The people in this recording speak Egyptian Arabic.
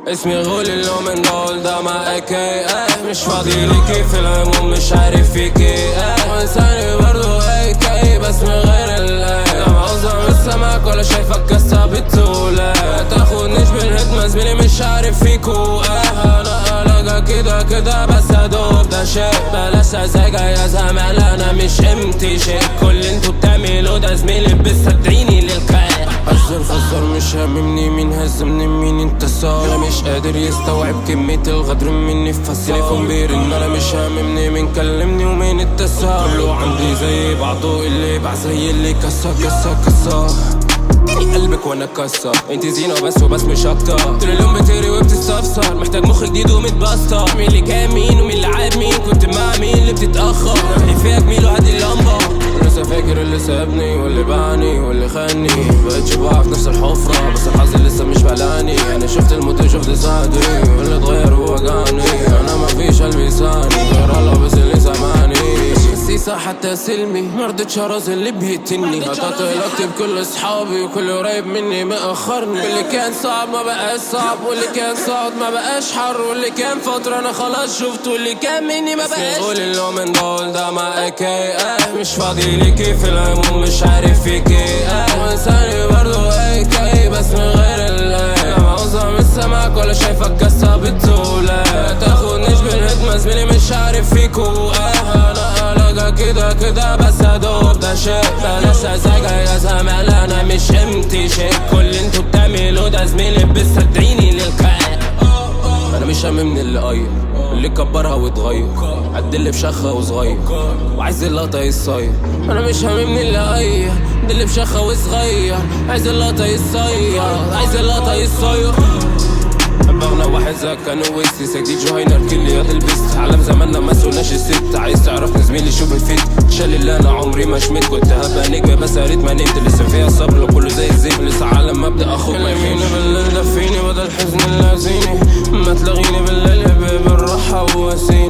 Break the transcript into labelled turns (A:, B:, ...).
A: اسمي غولي اللي من دول ده مع اي كي ايه مش فاضي ليكي في العموم مش عارف فيكي ايه وانساني برضو اي كي بس من غير الايه لا معوزة من السماك ولا شايفك كسا بتولى تاخدنيش بالهدمة زميلي مش عارف فيكو ايه انا قلقة كده كده بس ادوب ده شيء بلاش سذاجة يا زمان انا مش امتي شيء كل انتوا بتعملوا ده زميلي بتصدعيني للكائن حذر فزر مش هاممني مين هزمني مين انتصر انا مش قادر يستوعب كمية الغدر مني في تليفون بيرن انا مش هاممني مين كلمني ومين اتصل كله عندي زي بعضه اللي يبع زي اللي كسر كسر كسر اديني قلبك وانا كسر انت زينة بس وبس مش اكتر طول اليوم بتقري وبتستفسر محتاج مخ جديد ومتبستر مين اللي كان مين ومين اللي عاب مين كنت مع مين اللي بتتاخر روحي فيها جميل وهدي اللمبه لسه فاكر اللي سابني واللي باعني واللي خاني مبقتش بقع في نفس الحفرة بس الحظ لسه مش بلاني انا شفت الموت وشفت سعدي واللي اتغير هو وجعني انا مفيش قلبي لساني غير الله بس اللي سامعني سيسا حتى سلمي مرضتش ارز اللي بيقتلني قطعت علاقتي بكل اصحابي وكل قريب مني مأخرني واللي كان صعب ما بقاش صعب واللي كان صعد ما بقاش حر واللي كان فترة انا خلاص شفته واللي كان مني ما بقاش قول اللي من دول ده مع اي كي ايه مش فاضي ليكي في العموم مش عارف فيكي ايه وانساني برضو اي كي بس من غير الايه لا معوزة من السماك ولا شايفك كسا بتولى تاخدنيش بالهدمة زميلي مش عارف فيكو ايه انا قلقة كده كده بس ادوب ده شيء بلاش سذاجة يا زمان انا مش امتي شيء كل انتوا بتعملوا ده زميلي بتصدعيني للكائن انا مش هاممني اللي قايل اللي كبرها واتغير عد اللي بشخة وصغير وعايز اللقطة يصير انا مش هاممني اللي قايل ده اللي بشخة وصغير عايز اللقطة يصير عايز اللقطة يصير دماغنا واحد زي كانوا ويستي سجدي جوهينر كل يا تلبست عالم زماننا ما سوناش الست عايز تعرفني زميلي شوف الفيت شال اللي انا عمري ما شميت كنت هبقى نجم بس قريت ما نمت لسه فيها صبر كله زي الزيف لسه عالم مبدا اخوك كلميني بالليل دفيني بدل حزن اللازيني ما تلاغيني بالليل بالراحة وواسيني